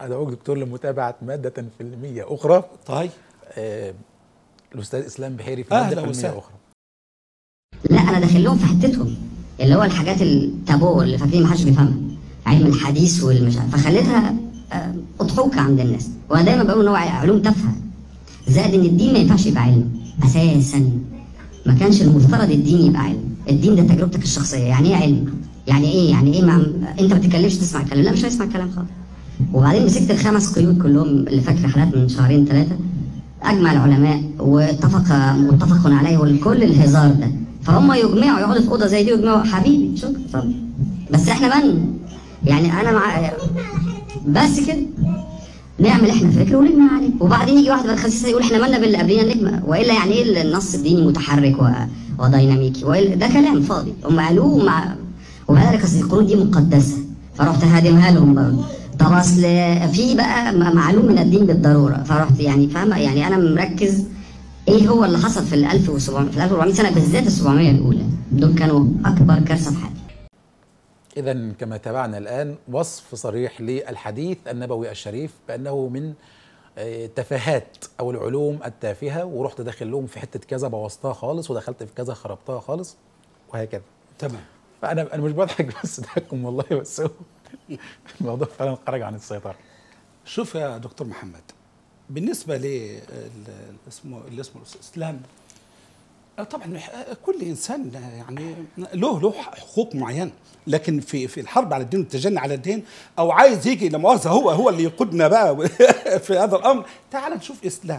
ادعوك دكتور لمتابعه ماده فيلميه اخرى طيب آه الاستاذ اسلام بحيري في ماده أهلا فيلميه وسهلا. اخرى لا انا داخل لهم في حتتهم اللي هو الحاجات التابو اللي فاكرين محدش بيفهمها علم الحديث والمش عارف فخليتها آه، اضحوكه عند الناس وانا دايما بقول ان هو علوم تافهه زائد ان الدين ما ينفعش يبقى علم اساسا ما كانش المفترض الدين يبقى علم الدين ده تجربتك الشخصيه يعني ايه علم يعني ايه يعني ايه مع... انت ما بتتكلمش تسمع الكلام لا مش هيسمع الكلام خالص وبعدين مسكت الخمس قيود كلهم اللي فاكر حالات من شهرين ثلاثه اجمع العلماء واتفق متفق عليه والكل الهزار ده فهم يجمعوا يقعدوا في اوضه زي دي ويجمعوا حبيبي شكرا اتفضل بس احنا من يعني انا مع بس كده نعمل احنا فكر ونجمع عليه وبعدين يجي واحد بالخسيسه يقول احنا مالنا باللي قبلنا نجمع والا يعني ايه النص الديني متحرك و... وديناميكي وإلا ده كلام فاضي هم قالوه مع وبعد ذلك اصل القرون دي مقدسه فرحت هادمها لهم برضه طب اصل في بقى م- معلوم من الدين بالضروره فرحت يعني فاهمه يعني انا مركز ايه هو اللي حصل في ال 1700 في ال 1400 سنه بالذات ال 700 الاولى دول كانوا اكبر كارثه في حياتي اذا كما تابعنا الان وصف صريح للحديث النبوي الشريف بانه من آه، تفاهات او العلوم التافهه ورحت داخل لهم في حته كذا بوظتها خالص ودخلت في كذا خربتها خالص وهكذا تمام فانا انا مش بضحك بس ضحككم والله بس هو الموضوع فعلا خرج عن السيطره شوف يا دكتور محمد بالنسبة ل ال- اسمه اللي اسمه الإسلام آه، طبعا مح- آه، كل إنسان آه، يعني له له حقوق معينة لكن في في الحرب على الدين والتجني على الدين أو عايز يجي لا مؤاخذة هو هو اللي يقودنا بقى في هذا الأمر تعال نشوف إسلام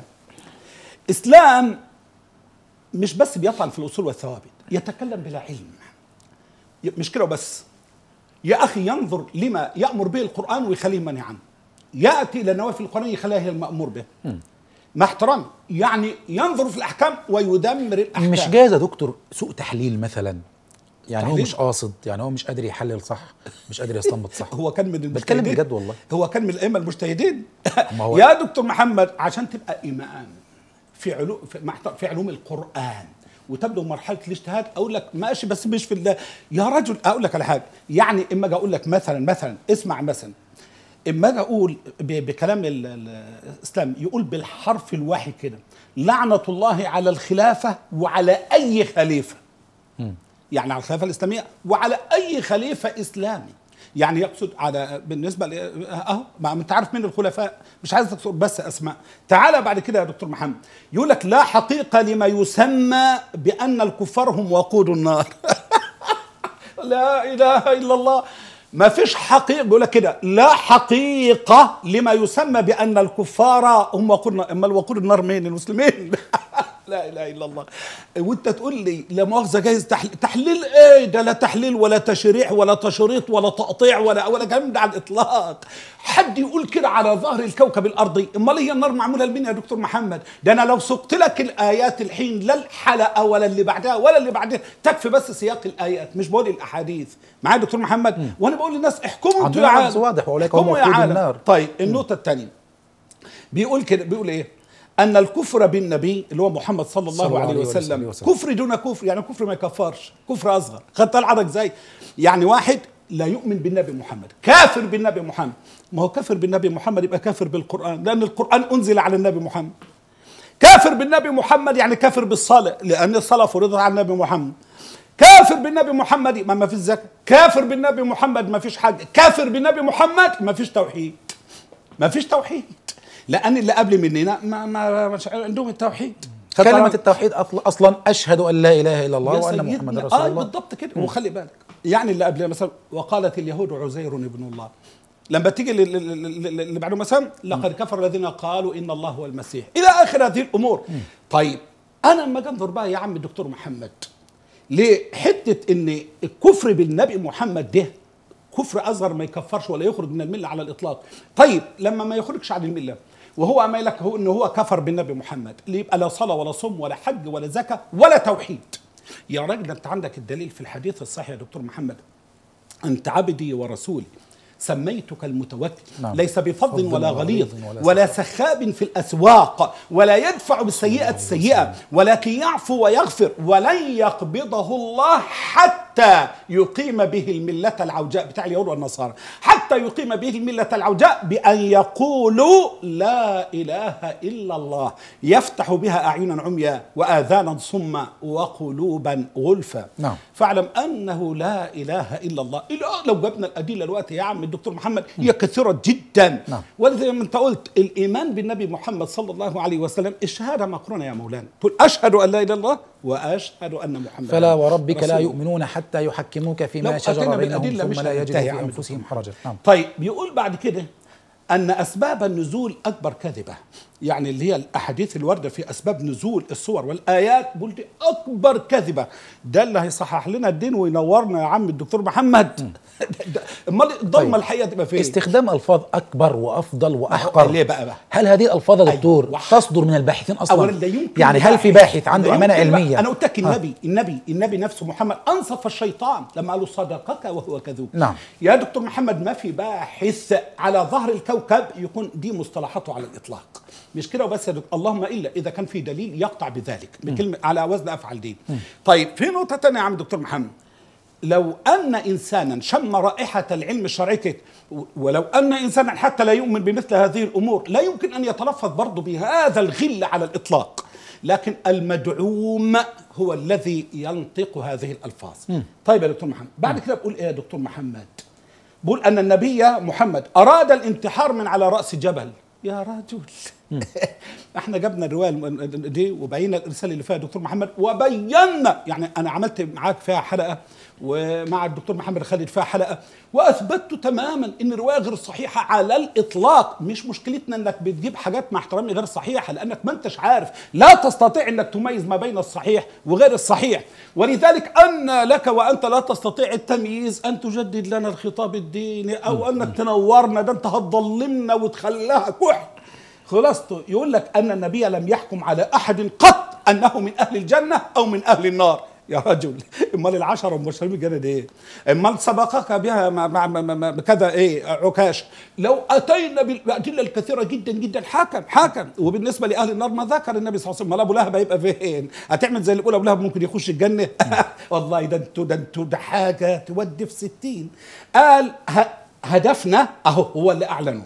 إسلام مش بس بيطعن في الأصول والثوابت يتكلم بلا علم ي- مش كده وبس يا اخي ينظر لما يامر به القران ويخليه منهي عنه ياتي الى نوافل القران يخليها هي المامور به مع احترامي يعني ينظر في الاحكام ويدمر الاحكام مش جايز يا دكتور سوء تحليل مثلا يعني هو تحليل؟ مش قاصد يعني هو مش قادر يحلل صح مش قادر يستنبط صح هو كان من بتكلم المجتهدين بجد والله هو كان من الائمه المجتهدين ما هو- يا دكتور محمد عشان تبقى امام في علوم في, مع احترام- في علوم القران وتبلغ مرحله الاجتهاد اقول لك ماشي بس مش في الله يا رجل اقول لك على حاجه يعني اما اجي اقول لك مثلا مثلا اسمع مثلا اما اجي اقول ب- بكلام ال- ال- الاسلام يقول بالحرف الواحد كده لعنه الله على الخلافه وعلى اي خليفه يعني على الخلافه الاسلاميه وعلى اي خليفه اسلامي يعني يقصد على بالنسبه ل- اهو ما انت عارف مين الخلفاء مش عايز تقصد بس اسماء تعالى بعد كده يا دكتور محمد يقول لك لا حقيقه لما يسمى بان الكفار هم وقود النار لا اله الا الله ما فيش حقيقة بيقول لك كده لا حقيقة لما يسمى بأن الكفار هم وقود النار أما الوقود النار مين المسلمين لا إله إلا الله وأنت تقول لي لا مؤاخذة جايز تحليل تحليل إيه ده لا تحليل ولا تشريح ولا تشريط ولا تقطيع ولا ولا كلام ده على الإطلاق حد يقول كده على ظهر الكوكب الأرضي أمال هي النار معمولة لمين يا دكتور محمد ده أنا لو سقت لك الآيات الحين لا الحلقة ولا اللي بعدها ولا اللي بعدها تكفي بس سياق الآيات مش بقول الأحاديث معايا يا دكتور محمد وأنا بقول للناس احكموا انتوا يا عندنا عالم لفظ واضح وأولئك هم احكموا يا وقود عالم. النار. طيب النقطة الثانية بيقول كده بيقول ايه؟ أن الكفر بالنبي اللي هو محمد صلى الله, صلى الله عليه عليه وسلم, وسلم. كفر دون كفر يعني كفر ما يكفرش كفر أصغر خدت العرض ازاي؟ يعني واحد لا يؤمن بالنبي محمد كافر بالنبي محمد ما هو كافر بالنبي محمد يبقى كافر بالقرآن لأن القرآن أنزل على النبي محمد كافر بالنبي محمد يعني كافر بالصلاة لأن الصلاة فرضت على النبي محمد كافر بالنبي محمد ما ما فيش زكاة كافر بالنبي محمد ما فيش حاجة كافر بالنبي محمد ما فيش توحيد ما فيش توحيد لأن اللي قبل مننا ما ما مش عندهم التوحيد كلمة التوحيد أصل- أصلا أشهد أن لا إله إلا الله يا وأن سيدنا، محمد رسول آه الله بالضبط كده وخلي بالك يعني اللي قبل مثلا وقالت اليهود عزير ابن الله لما تيجي لل- لل- لل- اللي بعده مثلا لقد كفر الذين قالوا ان الله هو المسيح الى اخر هذه الامور طيب انا لما أجي انظر بقى يا عم الدكتور محمد لحته ان الكفر بالنبي محمد ده كفر اصغر ما يكفرش ولا يخرج من المله على الاطلاق طيب لما ما يخرجش عن المله وهو ما لك هو ان هو كفر بالنبي محمد اللي يبقى لا صلاه ولا صوم ولا حج ولا زكاه ولا توحيد يا راجل ده انت عندك الدليل في الحديث الصحيح يا دكتور محمد انت عبدي ورسولي سميتك المتوكل نعم. ليس بفض فض ولا غليظ ولا ولا سخاب في الاسواق ولا يدفع بالسيئه السيئه ولكن يعفو ويغفر ولن يقبضه الله حتى حتى يقيم به الملة العوجاء بتاع اليهود والنصارى حتى يقيم به الملة العوجاء بأن يقولوا لا إله إلا الله يفتح بها أعينا عميا وآذانا صما وقلوبا غلفا نعم. فاعلم أنه لا إله إلا الله إلا لو جبنا الأدلة الوقت يا عم الدكتور محمد هي كثيرة جدا نعم. ولذا ما انت قلت الايمان بالنبي محمد صلى الله عليه وسلم الشهاده مقرونه يا مولانا تقول اشهد ان لا اله الا الله واشهد ان محمدا فلا وربك لا رسول الله. يؤمنون حتى يحكموك لو فيما شجر أتينا بينهم بالأدلة مش ثم لا يجدوا هننتهي في عن انفسهم حرجا نعم طيب بيقول بعد كده ان اسباب النزول اكبر كذبه يعني اللي هي الاحاديث الوارده في اسباب نزول الصور والايات بقول دي اكبر كذبه ده اللي هيصحح لنا الدين وينورنا يا عم الدكتور محمد ده- امال الضلمه طيب. الحقيقه تبقى فين استخدام الفاظ اكبر وافضل واحقر ليه بقى بقى هل هذه الالفاظ يا دكتور أيوة. تصدر من الباحثين اصلا اولا لا يمكن يعني هل في باحث عنده لا امانه يمكن بقى. علميه انا قلت لك آه. النبي النبي النبي نفسه محمد انصف الشيطان لما قالوا صدقك وهو كذوب نعم. يا دكتور محمد ما في باحث على ظهر الكوكب يكون دي مصطلحاته على الاطلاق مش كده وبس يا دكتور اللهم الا اذا كان في دليل يقطع بذلك بكلمه على وزن افعل دين طيب في نقطه ثانيه يا عم دكتور محمد لو ان انسانا شم رائحه العلم الشرعي كده، ولو ان انسانا حتى لا يؤمن بمثل هذه الامور لا يمكن ان يتلفظ برضه بهذا الغل على الاطلاق لكن المدعوم هو الذي ينطق هذه الالفاظ طيب يا دكتور محمد بعد كده بقول ايه يا دكتور محمد بقول ان النبي محمد اراد الانتحار من على راس جبل يا رجل احنا جبنا الروايه الم- دي وبينا الرساله اللي فيها دكتور محمد وبينا يعني انا عملت معاك فيها حلقه ومع الدكتور محمد خالد فيها حلقه واثبتت تماما ان الروايه غير صحيحه على الاطلاق مش مشكلتنا انك بتجيب حاجات مع احترامي غير صحيحه لانك ما انتش عارف لا تستطيع انك تميز ما بين الصحيح وغير الصحيح ولذلك ان لك وانت لا تستطيع التمييز ان تجدد لنا الخطاب الديني او انك تنورنا ده انت هتظلمنا وتخليها كحل خلاصته يقول لك ان النبي لم يحكم على احد قط انه من اهل الجنه او من اهل النار يا رجل امال العشره المبشرين بالجنه دي ايه؟ امال سبقك بها مع مع مع مع كذا ايه عكاش لو اتينا بالادله الكثيره جدا جدا حكم حكم وبالنسبه لاهل النار ما ذكر النبي صلى الله عليه وسلم امال ابو لهب هيبقى فين؟ هتعمل زي اللي بيقول ابو لهب ممكن يخش الجنه والله ده انتوا ده انتوا ده حاجه تودي في ستين قال ه- هدفنا اهو هو اللي اعلنه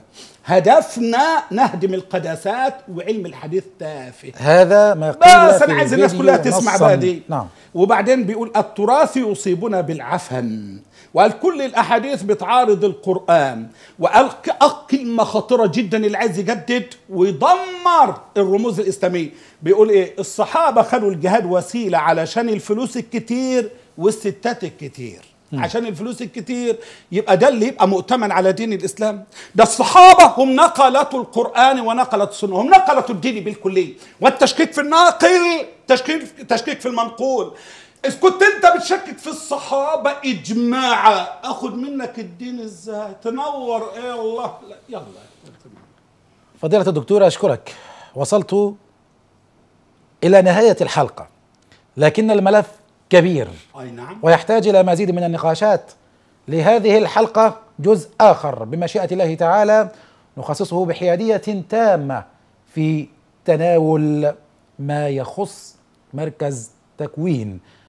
هدفنا نهدم القداسات وعلم الحديث تافه هذا ما قيل بس في انا عايز الناس الفيديو كلها تسمع نصاً. بقى دي نعم وبعدين بيقول التراث يصيبنا بالعفن وقال كل الاحاديث بتعارض القران وقال ك- كلمه خطيره جدا اللي عايز يجدد ويدمر الرموز الاسلاميه بيقول ايه الصحابه خدوا الجهاد وسيله علشان الفلوس الكتير والستات الكتير عشان الفلوس الكتير يبقى ده اللي يبقى مؤتمن على دين الاسلام ده الصحابه هم نقلة القران ونقلة السنه هم نقلة الدين بالكليه والتشكيك في الناقل تشكيك تشكيك في المنقول إذ كنت انت بتشكك في الصحابه اجماعا اخد منك الدين ازاي تنور ايه الله لا يلا فضيلة الدكتور أشكرك وصلت إلى نهاية الحلقة لكن الملف كبير اي نعم ويحتاج إلى مزيد من النقاشات لهذه الحلقة جزء آخر بمشيئة الله تعالى نخصصه بحيادية تامة في تناول ما يخص مركز تكوين